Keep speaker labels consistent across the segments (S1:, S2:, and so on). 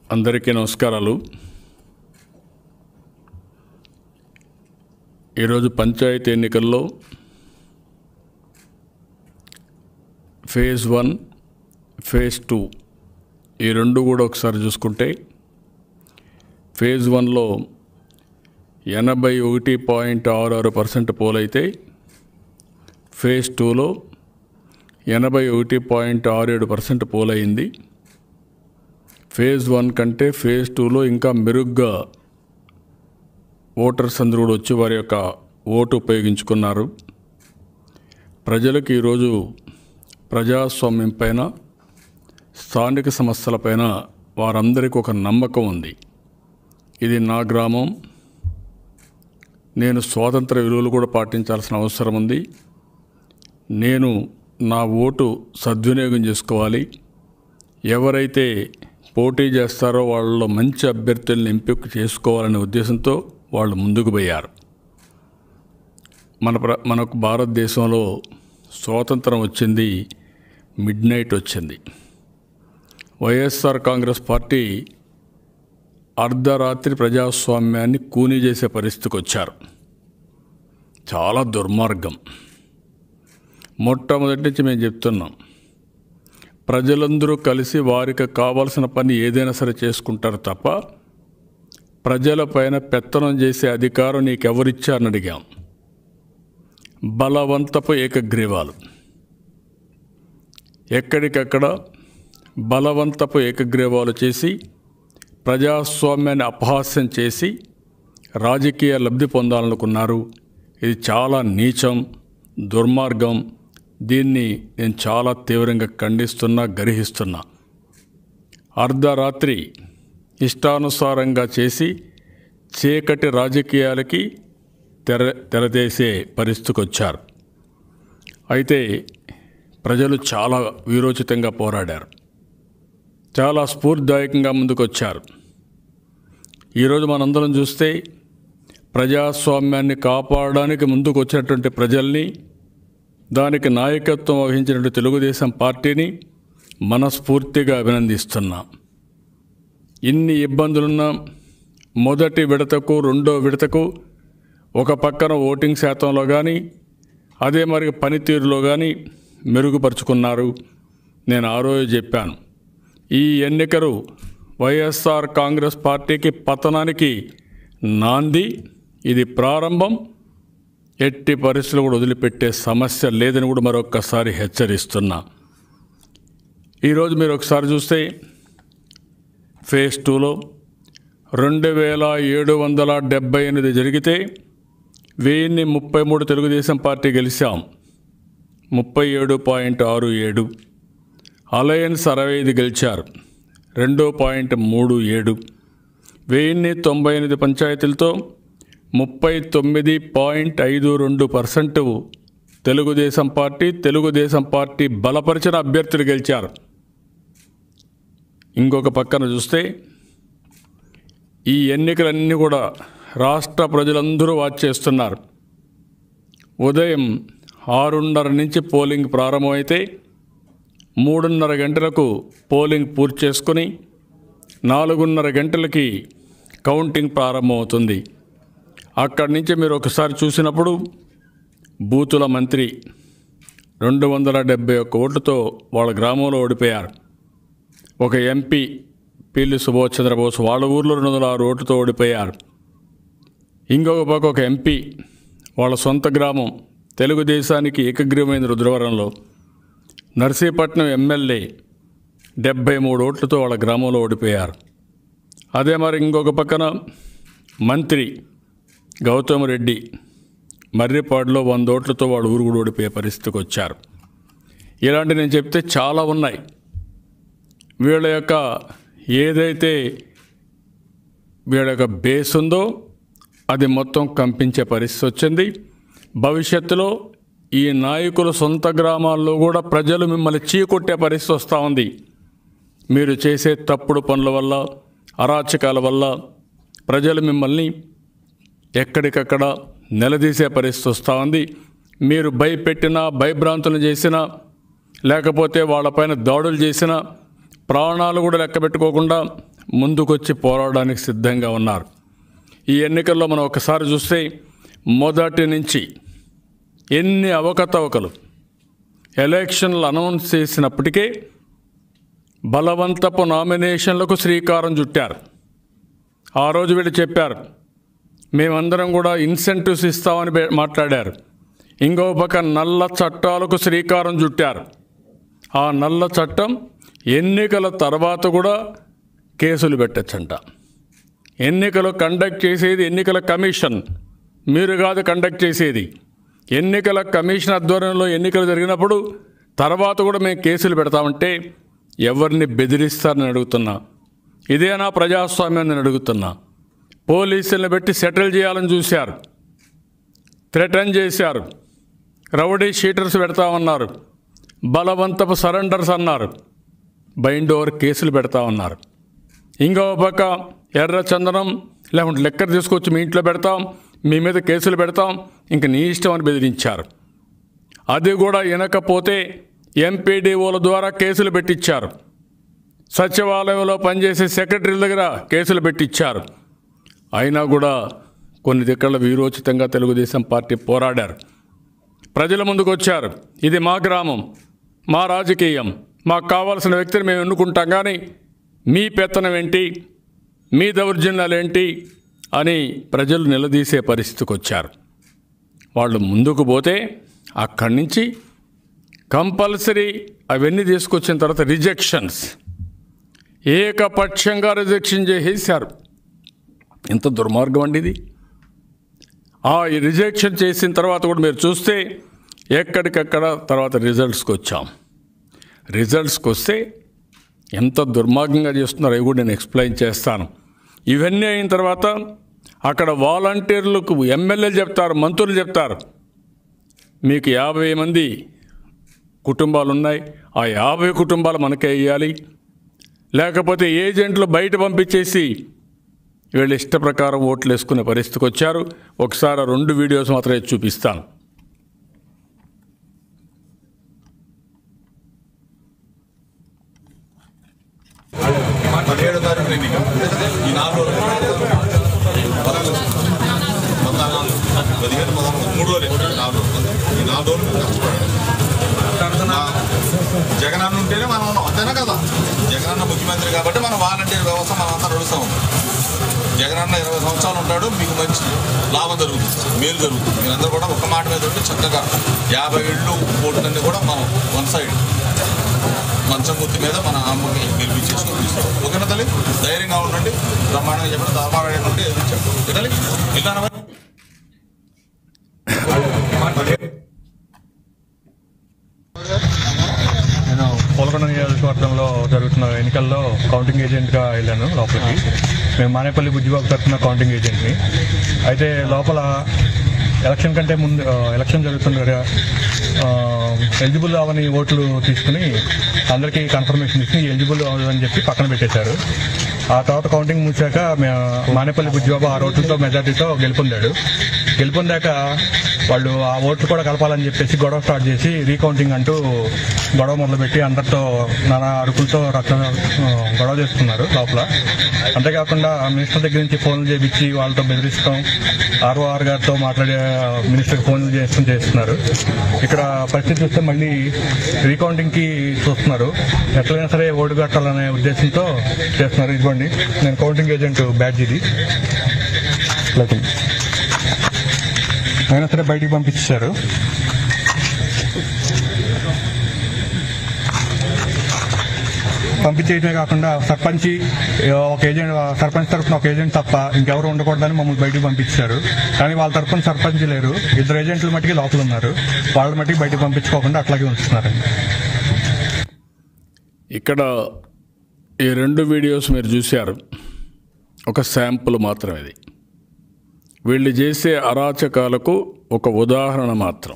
S1: అందరికీ నమస్కారాలు ఈరోజు పంచాయతీ ఎన్నికల్లో ఫేజ్ వన్ ఫేజ్ టూ ఈ రెండు కూడా ఒకసారి చూసుకుంటే ఫేజ్ వన్లో ఎనభై ఒకటి పాయింట్ ఆరు ఆరు పర్సెంట్ పోలైతే ఫేజ్ టూలో ఎనభై ఒకటి పాయింట్ ఆరు ఏడు పర్సెంట్ పోలైంది ఫేజ్ వన్ కంటే ఫేజ్ టూలో ఇంకా మెరుగ్గా ఓటర్స్ అందరూ కూడా వచ్చి వారి యొక్క ఓటు ఉపయోగించుకున్నారు ప్రజలకు ఈరోజు ప్రజాస్వామ్యం పైన స్థానిక సమస్యలపైన వారందరికీ ఒక నమ్మకం ఉంది ఇది నా గ్రామం నేను స్వాతంత్ర విలువలు కూడా పాటించాల్సిన అవసరం ఉంది నేను నా ఓటు సద్వినియోగం చేసుకోవాలి ఎవరైతే పోటీ చేస్తారో వాళ్ళలో మంచి అభ్యర్థులను ఎంపిక చేసుకోవాలనే ఉద్దేశంతో వాళ్ళు ముందుకు పోయారు మన ప్ర మనకు భారతదేశంలో స్వాతంత్రం వచ్చింది మిడ్ నైట్ వచ్చింది వైఎస్ఆర్ కాంగ్రెస్ పార్టీ అర్ధరాత్రి ప్రజాస్వామ్యాన్ని కూనీ చేసే పరిస్థితికి వచ్చారు చాలా దుర్మార్గం మొట్టమొదటి నుంచి మేము చెప్తున్నాం ప్రజలందరూ కలిసి వారికి కావాల్సిన పని ఏదైనా సరే చేసుకుంటారు తప్ప ప్రజలపైన పెత్తనం చేసే అధికారం నీకెవరిచ్చారని అడిగాం బలవంతపు ఏకగ్రీవాలు ఎక్కడికక్కడ బలవంతపు ఏకగ్రీవాలు చేసి ప్రజాస్వామ్యాన్ని అపహాస్యం చేసి రాజకీయ లబ్ధి పొందాలనుకున్నారు ఇది చాలా నీచం దుర్మార్గం దీన్ని నేను చాలా తీవ్రంగా ఖండిస్తున్నా గర్హిస్తున్నా అర్ధరాత్రి ఇష్టానుసారంగా చేసి చీకటి రాజకీయాలకి తెర తెరదేసే పరిస్థితికి వచ్చారు అయితే ప్రజలు చాలా వీరోచితంగా పోరాడారు చాలా స్ఫూర్తిదాయకంగా ముందుకొచ్చారు ఈరోజు మనందరం చూస్తే ప్రజాస్వామ్యాన్ని కాపాడడానికి ముందుకు వచ్చినటువంటి ప్రజల్ని దానికి నాయకత్వం వహించినటువంటి తెలుగుదేశం పార్టీని మనస్ఫూర్తిగా అభినందిస్తున్నాం ఇన్ని ఇబ్బందులున్నా మొదటి విడతకు రెండో విడతకు ఒక పక్కన ఓటింగ్ శాతంలో కానీ అదే మరి పనితీరులో కానీ మెరుగుపరుచుకున్నారు నేను ఆ రోజు చెప్పాను ఈ ఎన్నికలు వైఎస్ఆర్ కాంగ్రెస్ పార్టీకి పతనానికి నాంది ఇది ప్రారంభం ఎట్టి పరిస్థితులు కూడా వదిలిపెట్టే సమస్య లేదని కూడా మరొక్కసారి హెచ్చరిస్తున్నా ఈరోజు మీరు ఒకసారి చూస్తే ఫేజ్ టూలో రెండు వేల ఏడు వందల డెబ్బై ఎనిమిది జరిగితే వెయ్యిన్ని ముప్పై మూడు తెలుగుదేశం పార్టీ గెలిచాం ముప్పై ఏడు పాయింట్ ఆరు ఏడు అలయన్స్ అరవై ఐదు గెలిచారు రెండు పాయింట్ మూడు ఏడు వెయ్యిన్ని తొంభై ఎనిమిది పంచాయతీలతో ముప్పై తొమ్మిది పాయింట్ ఐదు రెండు percent Telugu Desam party Telugu Desam party బలపరిచిన అభ్యర్థులు గెలిచారు ఇంకొక పక్కన చూస్తే ఈ ఎన్నికలన్నీ కూడా రాష్ట్ర ప్రజలందరూ వాచ్ చేస్తున్నారు ఉదయం ఆరున్నర నుంచి పోలింగ్ ప్రారంభమైతే మూడున్నర గంటలకు పోలింగ్ పూర్తి చేసుకుని నాలుగున్నర గంటలకి కౌంటింగ్ ప్రారంభమవుతుంది అక్కడి నుంచి మీరు ఒకసారి చూసినప్పుడు బూతుల మంత్రి రెండు వందల డెబ్బై ఒక్క ఓట్లతో వాళ్ళ గ్రామంలో ఓడిపోయారు ఒక ఎంపీ పిల్లి సుభాష్ చంద్రబోస్ వాళ్ళ ఊర్లో రెండు వందల ఆరు ఓట్లతో ఓడిపోయారు ఇంకొక పక్క ఒక ఎంపీ వాళ్ళ సొంత గ్రామం తెలుగుదేశానికి ఏకగ్రీవమైన రుద్రవరంలో నర్సీపట్నం ఎమ్మెల్యే డెబ్బై మూడు ఓట్లతో వాళ్ళ గ్రామంలో ఓడిపోయారు అదే మరి ఇంకొక పక్కన మంత్రి గౌతమ్ రెడ్డి మర్రిపాడులో వంద ఓట్లతో వాళ్ళ ఊరు కూడా ఓడిపోయే పరిస్థితికి వచ్చారు ఇలాంటి నేను చెప్తే చాలా ఉన్నాయి వీళ్ళ యొక్క ఏదైతే వీళ్ళ యొక్క బేస్ ఉందో అది మొత్తం కంపించే పరిస్థితి వచ్చింది భవిష్యత్తులో ఈ నాయకుల సొంత గ్రామాల్లో కూడా ప్రజలు మిమ్మల్ని చీకొట్టే పరిస్థితి వస్తూ ఉంది మీరు చేసే తప్పుడు పనుల వల్ల అరాచకాల వల్ల ప్రజలు మిమ్మల్ని ఎక్కడికక్కడ నిలదీసే పరిస్థితి వస్తూ ఉంది మీరు భయపెట్టినా భయభ్రాంతులు చేసినా లేకపోతే వాళ్ళపైన దాడులు చేసినా ప్రాణాలు కూడా లెక్క పెట్టుకోకుండా ముందుకొచ్చి పోరాడడానికి సిద్ధంగా ఉన్నారు ఈ ఎన్నికల్లో మనం ఒకసారి చూస్తే మొదటి నుంచి ఎన్ని అవకతవకలు ఎలక్షన్లు అనౌన్స్ చేసినప్పటికీ బలవంతపు నామినేషన్లకు శ్రీకారం చుట్టారు ఆ రోజు వీళ్ళు చెప్పారు మేమందరం కూడా ఇన్సెంటివ్స్ ఇస్తామని బే- మాట్లాడారు ఇంకో పక్క నల్ల చట్టాలకు శ్రీకారం చుట్టారు ఆ నల్ల చట్టం ఎన్నికల తర్వాత కూడా కేసులు పెట్టచ్చంట ఎన్నికలు కండక్ట్ చేసేది ఎన్నికల కమిషన్ మీరు కాదు కండక్ట్ చేసేది ఎన్నికల కమిషన్ ఆధ్వర్యంలో ఎన్నికలు జరిగినప్పుడు తర్వాత కూడా మేము కేసులు పెడతామంటే ఎవరిని బెదిరిస్తారని అడుగుతున్నా ఇదేనా ప్రజాస్వామ్యం నేను అడుగుతున్నా పోలీసులను పెట్టి సెటిల్ చేయాలని చూశారు థ్రెటన్ చేశారు రౌడీ షీటర్స్ పెడతామన్నారు బలవంతపు సరెండర్స్ అన్నారు బైండ్ ఓవర్ కేసులు పెడతా ఉన్నారు ఇంకో పక్క ఎర్ర చందనం లేకుంటే లెక్కర్ తీసుకొచ్చి మీ ఇంట్లో పెడతాం మీ మీద కేసులు పెడతాం ఇంక నీ ఇష్టం అని బెదిరించారు అది కూడా వినకపోతే ఎంపీడీఓల ద్వారా కేసులు పెట్టించారు సచివాలయంలో పనిచేసే సెక్రటరీల దగ్గర కేసులు పెట్టించారు అయినా కూడా కొన్ని దిక్కల వీరోచితంగా తెలుగుదేశం పార్టీ పోరాడారు ప్రజల ముందుకు వచ్చారు ఇది మా గ్రామం మా రాజకీయం మాకు కావాల్సిన వ్యక్తిని మేము ఎన్నుకుంటాం కానీ మీ పెత్తనం ఏంటి మీ దౌర్జన్యాలు ఏంటి అని ప్రజలు నిలదీసే పరిస్థితికి వచ్చారు వాళ్ళు ముందుకు పోతే అక్కడి నుంచి కంపల్సరీ అవన్నీ తీసుకొచ్చిన తర్వాత రిజెక్షన్స్ ఏకపక్షంగా రిజెక్షన్ చేసేసారు ఎంత దుర్మార్గం అండి ఇది ఆ రిజెక్షన్ చేసిన తర్వాత కూడా మీరు చూస్తే ఎక్కడికక్కడ తర్వాత రిజల్ట్స్కి వచ్చాం రిజల్ట్స్కి వస్తే ఎంత దుర్మార్గంగా చేస్తున్నారో అవి కూడా నేను ఎక్స్ప్లెయిన్ చేస్తాను ఇవన్నీ అయిన తర్వాత అక్కడ వాలంటీర్లకు ఎమ్మెల్యేలు చెప్తారు మంత్రులు చెప్తారు మీకు యాభై మంది కుటుంబాలు ఉన్నాయి ఆ యాభై కుటుంబాలు మనకే ఇవ్వాలి లేకపోతే ఏజెంట్లు బయట పంపించేసి వీళ్ళ ఇష్ట ప్రకారం ఓట్లు వేసుకునే పరిస్థితికి వచ్చారు ఒకసారి ఆ రెండు వీడియోస్ మాత్రమే చూపిస్తాను
S2: పదిహేడో తారీఖు ఎన్నిక ఈ నాలుగు రోజులు పదకొండు పద్నాలుగు పదిహేడు పదకొండు మూడు రోజులు నాలుగు రోజులు ఈ నాలుగు రోజులు కష్టపడాలి మా జగనన్న ఉంటేనే మనం ఉన్నాం అంతేనా కదా జగనన్న ముఖ్యమంత్రి కాబట్టి మన వాలంటీర్ వ్యవస్థ మనం అంతా నడుస్తూ ఉన్నాం జగనన్న ఇరవై సంవత్సరాలు ఉంటాడు మీకు మంచి లాభం జరుగుతుంది మేలు జరుగుతుంది మీరందరూ కూడా ఒక మాట మీద ఉంటే చక్కగా యాభై ఏళ్ళు ఓట్లన్నీ కూడా మనం వన్ సైడ్ మంచమూర్తి మీద మన అమ్మకి గెలిపించేసుకొని తీసుకోవాలి ఓకేనా తల్లి ధైర్యంగా ఉండండి బ్రహ్మాండంగా చెప్పిన దాపాడేటువంటి చెప్పండి తల్లి ఇట్లానా
S3: నేను పోలకొండ నియోజకవర్గంలో జరుగుతున్న ఎన్నికల్లో కౌంటింగ్ ఏజెంట్గా వెళ్ళాను లోపలికి మేము మానేపల్లి బుజ్జిబాబు తరఫున కౌంటింగ్ ఏజెంట్ని అయితే లోపల ఎలక్షన్ కంటే ముందు ఆ, ఎలక్షన్ జరుగుతుండగా ఎలిజిబుల్ అవని ఓట్లు తీసుకుని అందరికీ కన్ఫర్మేషన్ ఇచ్చి ఎలిజిబుల్ అవ్వదని చెప్పి పక్కన పెట్టేశారు ఆ తర్వాత కౌంటింగ్ ముచ్చాక మే- మానేపల్లి బుజ్జిబాబు ఆ ఓట్లతో మెజార్టీతో గెలుపొందాడు గెలుపొందాక వాళ్ళు ఆ ఓట్లు కూడా కలపాలని చెప్పేసి గొడవ స్టార్ట్ చేసి రీకౌంటింగ్ అంటూ గొడవ మొదలుపెట్టి అందరితో నానా అరుపులతో రక్త ఆ, గొడవ చేస్తున్నారు లోపల అంతేకాకుండా మినిస్టర్ దగ్గర నుంచి ఫోన్లు చేపించి వాళ్ళతో బెదిరిస్తాం ఆర్ఓఆర్ గారితో మాట్లాడే మినిస్టర్ ఫోన్లు చేస్తూ చేస్తున్నారు ఇక్కడ పరిస్థితి చూస్తే మళ్ళీ రీకౌంటింగ్ కి చూస్తున్నారు ఎట్లయినా సరే ఓటు కట్టాలనే ఉద్దేశంతో చేస్తున్నారు ఇదిగోండి నేను కౌంటింగ్ ఏజెంట్ బ్యాడ్జ్ ఇది లేకుంటే అయినా సరే బయటికి పంపించారు పంపించేయటమే కాకుండా సర్పంచ్ ఒక ఏజెంట్ సర్పంచ్ తరఫున ఒక ఏజెంట్ తప్ప ఇంకెవరు ఉండకూడదని మమ్మల్ని బయటికి పంపించారు కానీ వాళ్ళ తరఫున సర్పంచ్ లేరు ఇద్దరు ఏజెంట్లు మట్టికి లోపల ఉన్నారు వాళ్ళ మట్టికి బయటికి పంపించుకోకుండా అట్లాగే ఉంచుతున్నారండి
S1: ఇక్కడ ఈ రెండు వీడియోస్ మీరు చూశారు ఒక శాంపుల్ మాత్రం ఇది వీళ్ళు చేసే అరాచకాలకు ఒక ఉదాహరణ మాత్రం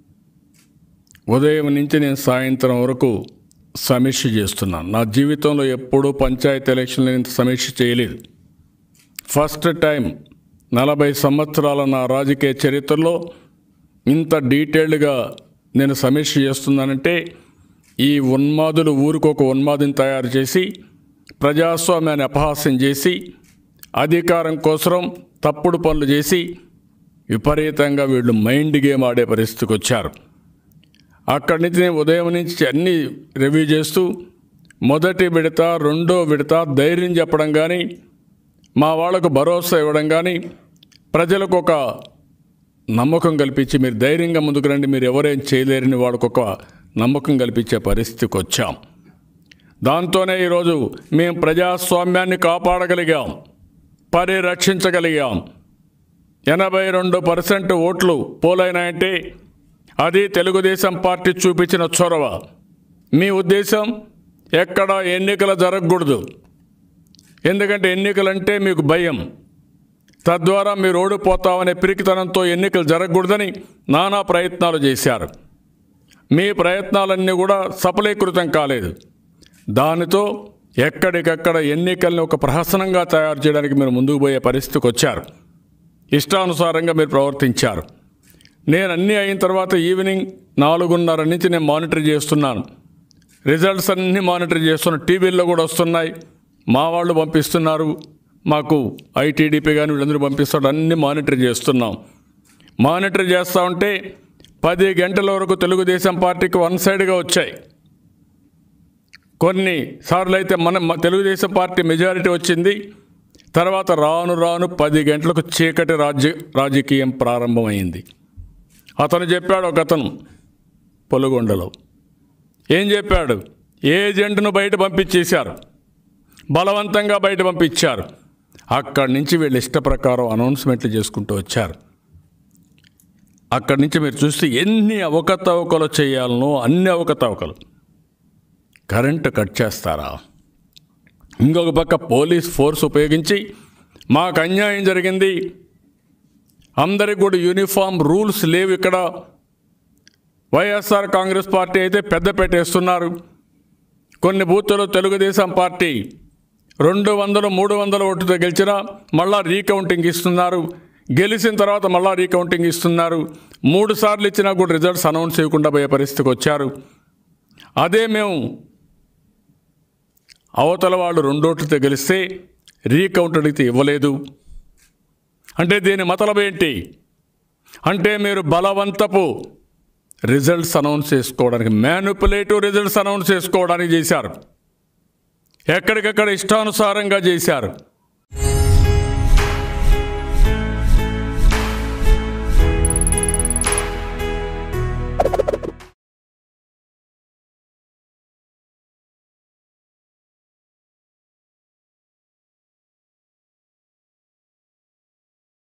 S1: ఉదయం నుంచి నేను సాయంత్రం వరకు సమీక్ష చేస్తున్నాను నా జీవితంలో ఎప్పుడూ పంచాయతీ ఎలక్షన్లు ఇంత సమీక్ష చేయలేదు ఫస్ట్ టైం నలభై సంవత్సరాల నా రాజకీయ చరిత్రలో ఇంత డీటెయిల్డ్గా నేను సమీక్ష చేస్తున్నానంటే ఈ ఉన్మాదులు ఊరికొక ఉన్మాదిని తయారు చేసి ప్రజాస్వామ్యాన్ని అపహాస్యం చేసి అధికారం కోసం తప్పుడు పనులు చేసి విపరీతంగా వీళ్ళు మైండ్ గేమ్ ఆడే పరిస్థితికి వచ్చారు అక్కడి నుంచి నేను ఉదయం నుంచి అన్నీ రివ్యూ చేస్తూ మొదటి విడత రెండో విడత ధైర్యం చెప్పడం కానీ మా వాళ్ళకు భరోసా ఇవ్వడం కానీ ప్రజలకు ఒక నమ్మకం కల్పించి మీరు ధైర్యంగా ముందుకు రండి మీరు ఎవరేం చేయలేరని వాళ్ళకు ఒక నమ్మకం కల్పించే పరిస్థితికి వచ్చాం దాంతోనే ఈరోజు మేము ప్రజాస్వామ్యాన్ని కాపాడగలిగాం పరిరక్షించగలిగాం ఎనభై రెండు పర్సెంట్ ఓట్లు పోలైనాయంటే అది తెలుగుదేశం పార్టీ చూపించిన చొరవ మీ ఉద్దేశం ఎక్కడ ఎన్నికలు జరగకూడదు ఎందుకంటే ఎన్నికలంటే మీకు భయం తద్వారా మీరు ఓడిపోతామనే పిరికితనంతో ఎన్నికలు జరగకూడదని నానా ప్రయత్నాలు చేశారు మీ ప్రయత్నాలన్నీ కూడా సఫలీకృతం కాలేదు దానితో ఎక్కడికక్కడ ఎన్నికల్ని ఒక ప్రహసనంగా తయారు చేయడానికి మీరు ముందుకు పోయే పరిస్థితికి వచ్చారు ఇష్టానుసారంగా మీరు ప్రవర్తించారు నేను అన్నీ అయిన తర్వాత ఈవినింగ్ నాలుగున్నర నుంచి నేను మానిటర్ చేస్తున్నాను రిజల్ట్స్ అన్నీ మానిటర్ చేస్తున్న టీవీల్లో కూడా వస్తున్నాయి మా వాళ్ళు పంపిస్తున్నారు మాకు ఐటీడీపీ కానీ వీళ్ళందరూ పంపిస్తారు అన్నీ మానిటర్ చేస్తున్నాం మానిటర్ చేస్తూ ఉంటే పది గంటల వరకు తెలుగుదేశం పార్టీకి వన్ సైడ్గా వచ్చాయి కొన్ని సార్లు అయితే మన మ- తెలుగుదేశం పార్టీ మెజారిటీ వచ్చింది తర్వాత రాను రాను పది గంటలకు చీకటి రాజ్య రాజకీయం ప్రారంభమైంది అతను చెప్పాడు ఒక అతను పొలుగొండలో ఏం చెప్పాడు ఏజెంట్ను బయట పంపించేశారు బలవంతంగా బయట పంపించారు అక్కడి నుంచి వీళ్ళు ఇష్ట ప్రకారం అనౌన్స్మెంట్లు చేసుకుంటూ వచ్చారు అక్కడి నుంచి మీరు చూస్తే ఎన్ని అవకతవకలు చేయాలనో అన్ని అవకతవకలు కరెంటు కట్ చేస్తారా ఇంకొక పక్క పోలీస్ ఫోర్స్ ఉపయోగించి మాకు అన్యాయం జరిగింది అందరికి కూడా యూనిఫామ్ రూల్స్ లేవు ఇక్కడ వైఎస్ఆర్ కాంగ్రెస్ పార్టీ అయితే పెద్ద పెట్టేస్తున్నారు కొన్ని బూతులు తెలుగుదేశం పార్టీ రెండు వందలు మూడు వందల ఓటుతో గెలిచినా మళ్ళా రీకౌంటింగ్ ఇస్తున్నారు గెలిచిన తర్వాత మళ్ళా రీకౌంటింగ్ ఇస్తున్నారు మూడు సార్లు ఇచ్చినా కూడా రిజల్ట్స్ అనౌన్స్ చేయకుండా పోయే పరిస్థితికి వచ్చారు అదే మేము అవతల వాళ్ళు రెండోట్లతో గెలిస్తే రీకౌంట్ అడిగితే ఇవ్వలేదు అంటే దీని మతలబు ఏంటి అంటే మీరు బలవంతపు రిజల్ట్స్ అనౌన్స్ చేసుకోవడానికి మ్యానుపులేటివ్ రిజల్ట్స్ అనౌన్స్ చేసుకోవడానికి చేశారు ఎక్కడికక్కడ ఇష్టానుసారంగా చేశారు